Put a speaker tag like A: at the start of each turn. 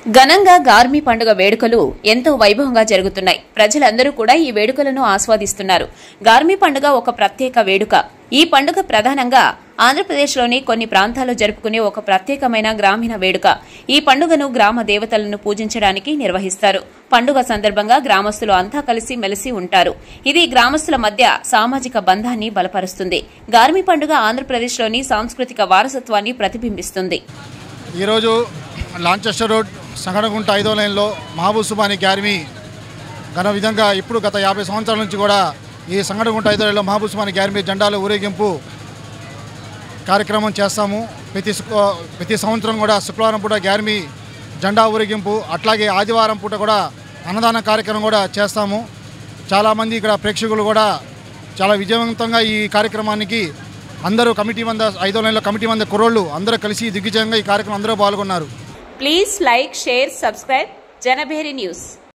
A: ఘనంగా గార్మీ పండుగ వేడుకలు ఎంతో వైభవంగా జరుగుతున్నాయి ప్రజలందరూ కూడా ఈ వేడుకలను ఆస్వాదిస్తున్నారు గార్మీ పండుగ ఒక ప్రత్యేక వేడుక ఈ పండుగ ప్రధానంగా ఆంధ్రప్రదేశ్లోని కొన్ని ప్రాంతాల్లో జరుపుకునే ఒక ప్రత్యేకమైన గ్రామీణ వేడుక ఈ పండుగను గ్రామ దేవతలను పూజించడానికి నిర్వహిస్తారు పండుగ సందర్భంగా గ్రామస్తులు అంతా కలిసి మెలిసి ఉంటారు ఇది గ్రామస్తుల మధ్య సామాజిక బంధాన్ని బలపరుస్తుంది గార్మీ పండుగ ఆంధ్రప్రదేశ్లోని సాంస్కృతిక వారసత్వాన్ని ప్రతిబింబిస్తుంది
B: ఈరోజు లాంచెస్టర్ రోడ్ సంగడగుంట ఐదో లైన్లో మహబూబ్ సుబాని గ్యార్మీ ఘన విధంగా ఇప్పుడు గత యాభై సంవత్సరాల నుంచి కూడా ఈ సంగడగుంట ఐదో లైన్లో మహబూబ్ సుబాని గ్యార్మీ జెండాల ఊరేగింపు కార్యక్రమం చేస్తాము ప్రతి శుక్ర- ప్రతి సంవత్సరం కూడా శుక్రవారం పూట గ్యార్మీ జెండా ఊరేగింపు అట్లాగే ఆదివారం పూట కూడా అన్నదాన కార్యక్రమం కూడా చేస్తాము చాలామంది ఇక్కడ ప్రేక్షకులు కూడా చాలా విజయవంతంగా ఈ కార్యక్రమానికి అందరూ కమిటీ మంద ఐదో లైన్లో కమిటీ మంది కుర్రోళ్ళు అందరూ కలిసి దిగ్విజయంగా ఈ కార్యక్రమం అందరూ పాల్గొన్నారు
A: please like share subscribe Janabheri news